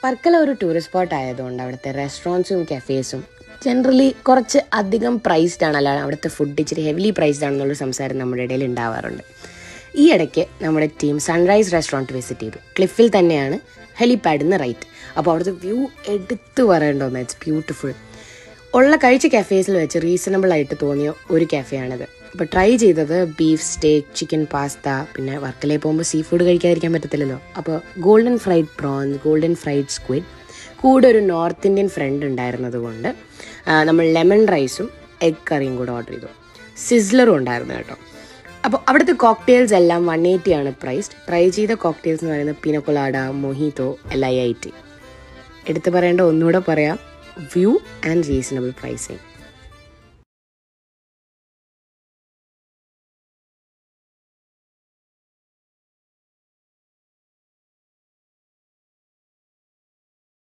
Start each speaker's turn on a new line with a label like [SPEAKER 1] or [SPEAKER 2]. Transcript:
[SPEAKER 1] വർക്കല ഒരു tourist spot ആയതുകൊണ്ട് അവിടുത്തെ റെസ്റ്റോറൻറ്റ്സും കഫേസും ജനറലി കുറച്ച് അധികം പ്രൈസ്ഡ് ആണ് അല്ലാതെ അവിടുത്തെ ഫുഡ് ഇച്ചിരി ഹെവിലി പ്രൈസ്ഡ് ആണെന്നുള്ള സംസാരം നമ്മുടെ ഇടയിൽ ഉണ്ടാവാറുണ്ട് ഈ ഇടയ്ക്ക് നമ്മുടെ ടീം സൺറൈസ് റെസ്റ്റോറൻറ്റ് വിസിറ്റ് ചെയ്തു ക്ലിഫിൽ തന്നെയാണ് ഹെലിപാഡിൽ നിന്ന് റൈറ്റ് അപ്പോൾ അവിടുത്തെ വ്യൂ എടുത്തു പറയേണ്ടോന്ന് ഇറ്റ്സ് ബ്യൂട്ടിഫുൾ ഉള്ള കഴിച്ച കഫേസിൽ വെച്ച് റീസണബിൾ ആയിട്ട് തോന്നിയ ഒരു കഫേയാണിത് അപ്പോൾ ട്രൈ ചെയ്തത് ബീഫ് സ്റ്റേക്ക് ചിക്കൻ പാസ്ത പിന്നെ വർക്കലയിൽ പോകുമ്പോൾ സീ ഫുഡ് കഴിക്കാതിരിക്കാൻ പറ്റത്തില്ലല്ലോ അപ്പോൾ golden fried prawns golden fried squid കൂടെ ഒരു നോർത്ത് ഇന്ത്യൻ ഫ്രണ്ട് ഉണ്ടായിരുന്നത് കൊണ്ട് ആ, നമ്മൾ ലെമൺ റൈസും എഗ് കറിയും കൂടെ ഓർഡർ ചെയ്തു സിസ്ലറും ഉണ്ടായിരുന്നു കേട്ടോ അപ്പോൾ അവിടുത്തെ കോക്ടെയിൽസ് എല്ലാം വൺ എയ്റ്റി ആണ് പ്രൈസ്ഡ് ട്രൈ ചെയ്ത കോക്ടെയിൽസ് എന്ന് പറയുന്നത് pina colada mojito L I I T എടുത്തു പറയേണ്ട ഒന്നുകൂടെ പറയാം വ്യൂ ആൻഡ് റീസണബിൾ പ്രൈസിങ്